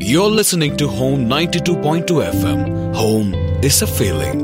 You're listening to Home 92.2 FM. Home is a feeling.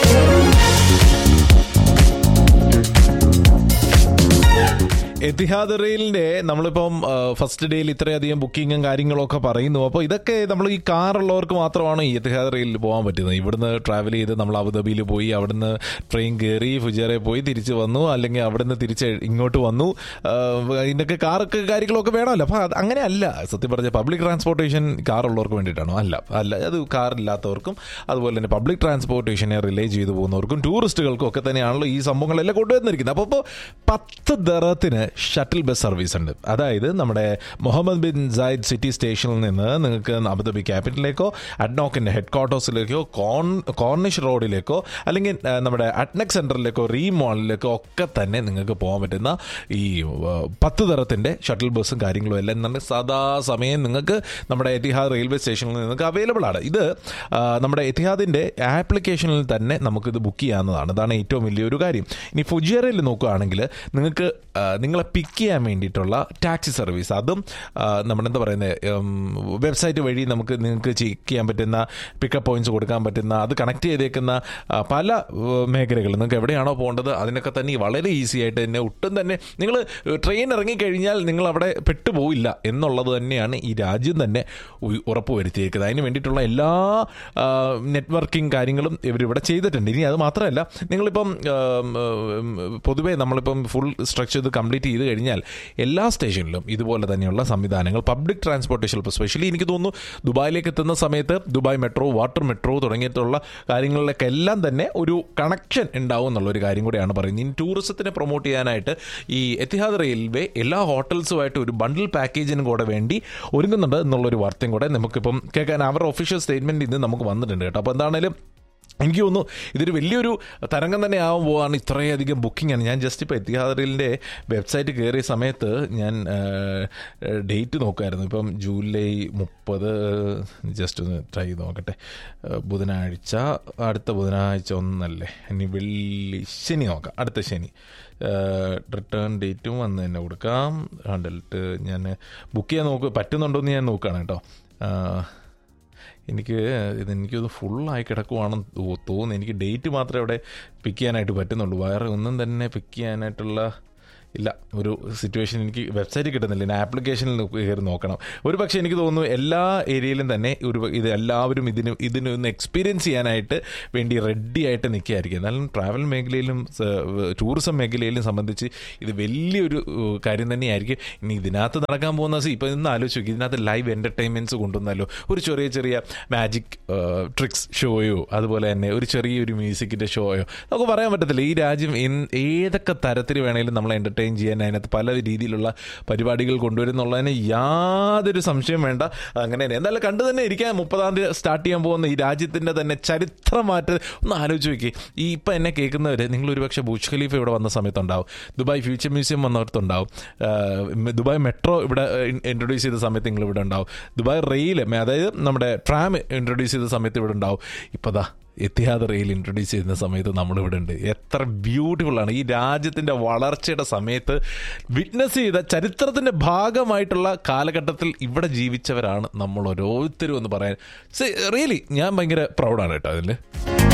Etihad റെയിലിന്റെ നമ്മളിപ്പം first ഡേയിൽ ഇത്രയധികം ബുക്കിങ്ങും കാര്യങ്ങളൊക്കെ പറയുന്നു അപ്പോൾ ഇതൊക്കെ നമ്മൾ ഈ കാർ ഉള്ളവർക്ക് മാത്രമാണ് ഈ എത്തിഹാദ് റെയിലിൽ പോകാൻ പറ്റുന്നത് ഇവിടുന്ന് ട്രാവൽ ചെയ്ത് നമ്മൾ അബുദാബിയിൽ പോയി അവിടുന്ന് ട്രെയിൻ കയറി ഫുജേറെ പോയി തിരിച്ച് വന്നു അല്ലെങ്കിൽ അവിടുന്ന് തിരിച്ച് ഇങ്ങോട്ട് വന്നു ആ, ഇതിനൊക്കെ കാറൊക്കെ കാര്യങ്ങളൊക്കെ വേണമല്ലോ അപ്പോൾ അത് അങ്ങനെയല്ല സത്യം പറഞ്ഞ പബ്ലിക് ട്രാൻസ്പോർട്ടേഷൻ കാർ ഉള്ളവർക്ക് വേണ്ടിയിട്ടാണോ അല്ല അല്ല അത് കാർ ഇല്ലാത്തവർക്കും അതുപോലെ തന്നെ പബ്ലിക് ട്രാൻസ്പോർട്ടേഷനെ റിലേ ചെയ്തു പോകുന്നവർക്കും ടൂറിസ്റ്റുകൾക്കും ഒക്കെ തന്നെയാണല്ലോ ഈ സംഭവങ്ങളെല്ലാം കൊണ്ടുവന്നിരിക്കുന്നത് അപ്പോൾ ഇപ്പോൾ പത്ത് ദറത്തിന് ഷട്ടിൽ ബസ് സർവീസ് ഉണ്ട് അതായത് നമ്മുടെ മുഹമ്മദ് ബിൻ സായിദ് സിറ്റി സ്റ്റേഷനിൽ നിന്ന് നിങ്ങൾക്ക് അബുദാബി ക്യാപിറ്റലിലേക്കോ അഡ്നോക്കിൻ്റെ ഹെഡ് ക്വാർട്ടേഴ്സിലേക്കോ കോൺ കോർണിഷ് റോഡിലേക്കോ അല്ലെങ്കിൽ ആ, നമ്മുടെ അഡ്നക് സെൻറ്ററിലേക്കോ റീ മോളിലേക്കോ ഒക്കെ തന്നെ നിങ്ങൾക്ക് പോകാൻ പറ്റുന്ന ഈ ആ, പത്ത് തരത്തിൻ്റെ ഷട്ടിൽ ബസ്സും കാര്യങ്ങളും എല്ലാം തന്നെ സദാസമയം നിങ്ങൾക്ക് നമ്മുടെ എത്തിഹാദ് റെയിൽവേ സ്റ്റേഷനിൽ നിങ്ങൾക്ക് അവൈലബിൾ ആണ് ഇത് ആ, നമ്മുടെ എത്തിഹാദിൻ്റെ ആപ്ലിക്കേഷനിൽ തന്നെ നമുക്കിത് ബുക്ക് ചെയ്യാവുന്നതാണ് അതാണ് ഏറ്റവും വലിയൊരു കാര്യം ഇനി ഫുജിയറയിൽ നോക്കുകയാണെങ്കിൽ നിങ്ങൾക്ക് ആ, നിങ്ങളെ പിക്ക് ചെയ്യാൻ വേണ്ടിയിട്ടുള്ള ടാക്സി സർവീസ് അതും ആ, നമ്മുടെ എന്താ പറയുന്നത് വെബ്സൈറ്റ് വഴി നമുക്ക് നിങ്ങൾക്ക് ചെക്ക് ചെയ്യാൻ പറ്റുന്ന പിക്കപ്പ് പോയിന്റ്സ് കൊടുക്കാൻ പറ്റുന്ന അത് കണക്ട് ചെയ്തേക്കുന്ന ആ, പല മേഖലകൾ നിങ്ങൾക്ക് എവിടെയാണോ പോകേണ്ടത് അതിനൊക്കെ തന്നെ വളരെ ഈസി ആയിട്ട് തന്നെ ഒട്ടും തന്നെ നിങ്ങൾ ട്രെയിൻ ഇറങ്ങിക്കഴിഞ്ഞാൽ നിങ്ങൾ അവിടെ പെട്ടുപോയില്ല എന്നുള്ളത് തന്നെയാണ് ഈ രാജ്യം തന്നെ ഉ- ഉറപ്പുവരുത്തിയിരിക്കുന്നത് അതിന് വേണ്ടിയിട്ടുള്ള എല്ലാ നെറ്റ്വർക്കിംഗ് കാര്യങ്ങളും ഇവരിവിടെ ചെയ്തിട്ടുണ്ട് ഇനി അത് മാത്രമല്ല നിങ്ങളിപ്പം ആം, ഉം, പൊതുവേ നമ്മളിപ്പം ഫുൾ സ്ട്രക്ചർ ഇത് കംപ്ലീറ്റ് ചെയ്ത് കഴിഞ്ഞാൽ എല്ലാ സ്റ്റേഷനിലും ഇതുപോലെ തന്നെയുള്ള സംവിധാനങ്ങൾ പബ്ലിക് ട്രാൻസ്പോർട്ടേഷൻ ഇപ്പോൾ സ്പെഷ്യലി എനിക്ക് തോന്നുന്നു ദുബായിലേക്ക് എത്തുന്ന സമയത്ത് ദുബായ് മെട്രോ വാട്ടർ മെട്രോ തുടങ്ങിയിട്ടുള്ള കാര്യങ്ങളിലൊക്കെ എല്ലാം തന്നെ ഒരു കണക്ഷൻ ഉണ്ടാവും എന്നുള്ള ഒരു കാര്യം കൂടെയാണ് പറയുന്നത് ഇനി ടൂറിസത്തിനെ പ്രൊമോട്ട് ചെയ്യാനായിട്ട് ഈ എത്തിഹാദ് റെയിൽവേ എല്ലാ ഹോട്ടൽസുമായിട്ട് ഒരു ബണ്ടിൽ പാക്കേജിനും കൂടെ വേണ്ടി ഒരുങ്ങുന്നുണ്ട് എന്നുള്ളൊരു വാർത്തയും കൂടെ നമുക്കിപ്പം കേൾക്കാൻ അവരുടെ ഒഫീഷ്യൽ സ്റ്റേറ്റ്മെന്റ് ഇന്ന് നമുക്ക് വന്നിട്ടുണ്ട് കേട്ടോ അപ്പോൾ എന്താണേലും എനിക്ക് തോന്നുന്നു ഇതൊരു വലിയൊരു തരംഗം തന്നെ ആവാൻ പോവാണ് ഇത്രയധികം ബുക്കിംഗ് ആണ് ഞാൻ ജസ്റ്റ് ഇപ്പോൾ എത്തിഹാദറിൻ്റെ വെബ്സൈറ്റ് കയറിയ സമയത്ത് ഞാൻ ഡേറ്റ് നോക്കുമായിരുന്നു ഇപ്പം ജൂലൈ മുപ്പത് ജസ്റ്റ് ഒന്ന് ട്രൈ ചെയ്ത് നോക്കട്ടെ ആ, ബുധനാഴ്ച അടുത്ത ബുധനാഴ്ച ഒന്നല്ലേ ഇനി വെള്ളി ശനി നോക്കാം അടുത്ത ശനി റിട്ടേൺ ഡേറ്റും വന്ന് തന്നെ കൊടുക്കാം കണ്ടിട്ട് ഞാൻ ബുക്ക് ചെയ്യാൻ നോക്ക് പറ്റുന്നുണ്ടോ എന്ന് ഞാൻ നോക്കുകയാണ് കേട്ടോ ആ, എനിക്ക് ഇത് എനിക്കത് ഫുള്ളായി കിടക്കുവാണെന്ന് തോ- തോന്നുന്നു എനിക്ക് ഡേറ്റ് മാത്രമേ അവിടെ പിക്ക് ചെയ്യാനായിട്ട് പറ്റുന്നുള്ളൂ വേറെ ഒന്നും തന്നെ പിക്ക് ചെയ്യാനായിട്ടുള്ള ഇല്ല ഒരു സിറ്റുവേഷൻ എനിക്ക് വെബ്സൈറ്റ് കിട്ടുന്നില്ല ഇനി ആപ്ലിക്കേഷനിൽ കയറി നോക്കണം ഒരു പക്ഷേ എനിക്ക് തോന്നുന്നു എല്ലാ ഏരിയയിലും തന്നെ ഒരു ഇത് എല്ലാവരും ഇതിന് ഇതിന് ഒന്ന് എക്സ്പീരിയൻസ് ചെയ്യാനായിട്ട് വേണ്ടി റെഡി ആയിട്ട് നിൽക്കുകയായിരിക്കും എന്നാലും ട്രാവൽ മേഖലയിലും ടൂറിസം മേഖലയിലും സംബന്ധിച്ച് ഇത് വലിയൊരു ഏഹ്, കാര്യം തന്നെയായിരിക്കും ഇനി ഇതിനകത്ത് നടക്കാൻ പോകുന്ന സി ഇപ്പം ഇന്ന് ആലോചിച്ച് നോക്കി ഇതിനകത്ത് ലൈവ് എൻ്റർടൈൻമെൻറ്റ്സ് കൊണ്ടുവന്നാലോ ഒരു ചെറിയ ചെറിയ മാജിക് ട്രിക്സ് ഷോയോ അതുപോലെ തന്നെ ഒരു ചെറിയൊരു മ്യൂസിക്കിൻ്റെ ഷോയോ നമുക്ക് പറയാൻ പറ്റത്തില്ല ഈ രാജ്യം എന്ത് ഏതൊക്കെ തരത്തിൽ വേണമെങ്കിലും നമ്മളെ എൻ്റർടൈൻ ചെയ്യാൻ അതിനകത്ത് പല രീതിയിലുള്ള പരിപാടികൾ കൊണ്ടുവരുന്നുള്ളതിന് യാതൊരു സംശയം വേണ്ട അങ്ങനെ തന്നെ എന്തായാലും കണ്ടു തന്നെ ഇരിക്കാൻ മുപ്പതാം തീയതി സ്റ്റാർട്ട് ചെയ്യാൻ പോകുന്ന ഈ രാജ്യത്തിൻ്റെ തന്നെ ചരിത്രമാറ്റ ഒന്ന് ആലോചിച്ച് നോക്കി ഈ ഇപ്പം എന്നെ കേൾക്കുന്നവർ നിങ്ങൾ ഒരുപക്ഷെ ബുജ് ഖലീഫ ഇവിടെ വന്ന സമയത്തുണ്ടാവും ദുബായ് ഫ്യൂച്ചർ മ്യൂസിയം വന്നവർക്കുണ്ടാവും ആഹ് ദുബായ് മെട്രോ ഇവിടെ ഇൻട്രൊഡ്യൂസ് ചെയ്ത സമയത്ത് നിങ്ങൾ ഇവിടെ ഉണ്ടാവും ദുബായ് റെയിൽ അതായത് നമ്മുടെ ട്രാം ഇൻട്രൊഡ്യൂസ് ചെയ്ത സമയത്ത് ഇവിടെ ഉണ്ടാവും ഇപ്പോൾ ദാ എത്തിഹാദ് റെയിൽ ഇൻട്രൊഡ്യൂസ് ചെയ്യുന്ന സമയത്ത് നമ്മളിവിടെ ഉണ്ട് എത്ര ബ്യൂട്ടിഫുൾ ആണ് ഈ രാജ്യത്തിൻ്റെ വളർച്ചയുടെ സമയത്ത് വിറ്റ്നസ് ചെയ്ത ചരിത്രത്തിൻ്റെ ഭാഗമായിട്ടുള്ള കാലഘട്ടത്തിൽ ഇവിടെ ജീവിച്ചവരാണ് നമ്മൾ ഓരോരുത്തരും എന്ന് പറയാൻ റിയലി ഞാൻ ഭയങ്കര പ്രൗഡാണ് കേട്ടോ അതിൽ